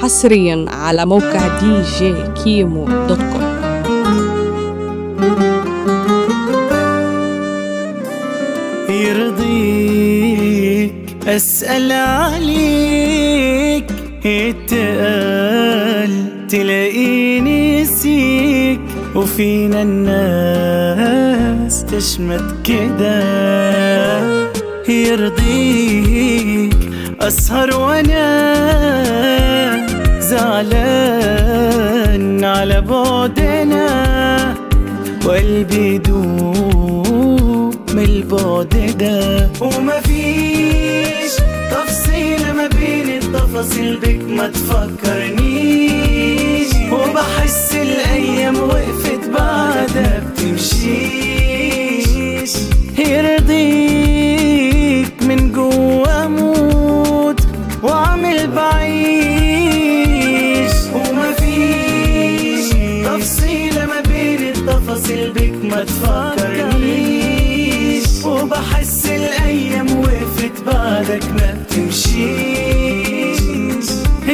حصريا على موقع دي جي كيمو دوت كوم يرضيك أسأل عليك يتقال تلاقيني نسيك وفينا الناس تشمت كده يرضيك أسهر وأنا زعلان على بعدنا وقلبي يدوب من البعد ده ومفيش تفصيلة ما بين التفاصيل بك ما تفكرنيش وبحس الأيام وقفت بعدها بتمشيش يرضيك من جوا موت وعامل بعيش ومفيش تفصيلة ما بين التفاصيل بك ما تفكرنيش وبحس الأيام وقفت بعدك ما بتمشيش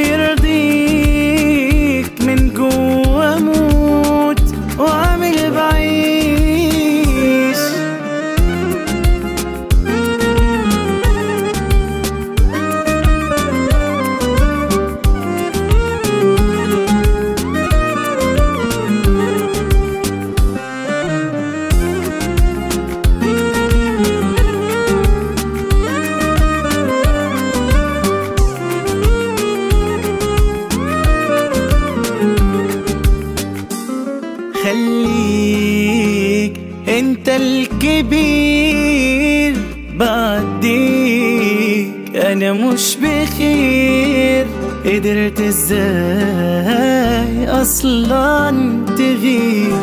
يرضيك من جوا موت وعامل بعيش خليك انت الكبير بعديك انا مش بخير قدرت ازاي اصلا تغيب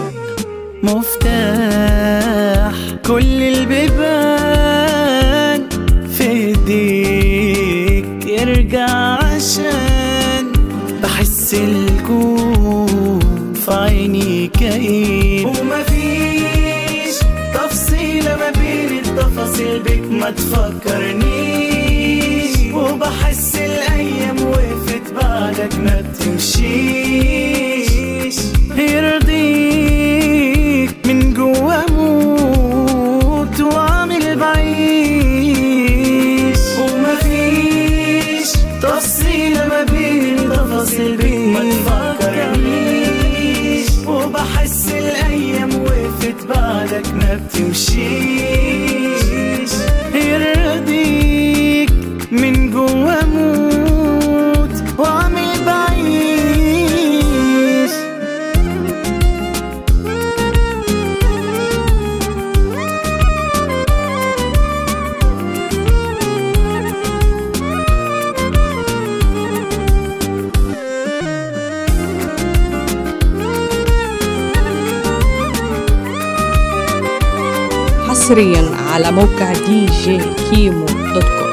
مفتاح كل البيبان في ايديك ارجع عشان بحس الكون في عيني كئيب ومفيش تفصيلة ما بين التفاصيل بك ما تفكرنيش وبحس الأيام وقفت بعدك ما بتمشيش يرضيك من جوا موت وعامل بعيش ومفيش تفصيلة ما بين التفاصيل بك ما تفكرنيش وبحس الأيام وقفت بعدك ما بتمشيش يرضيك من جوا موت وعامل بعيش حصريا على موقع دي جي كيمو دوت كوم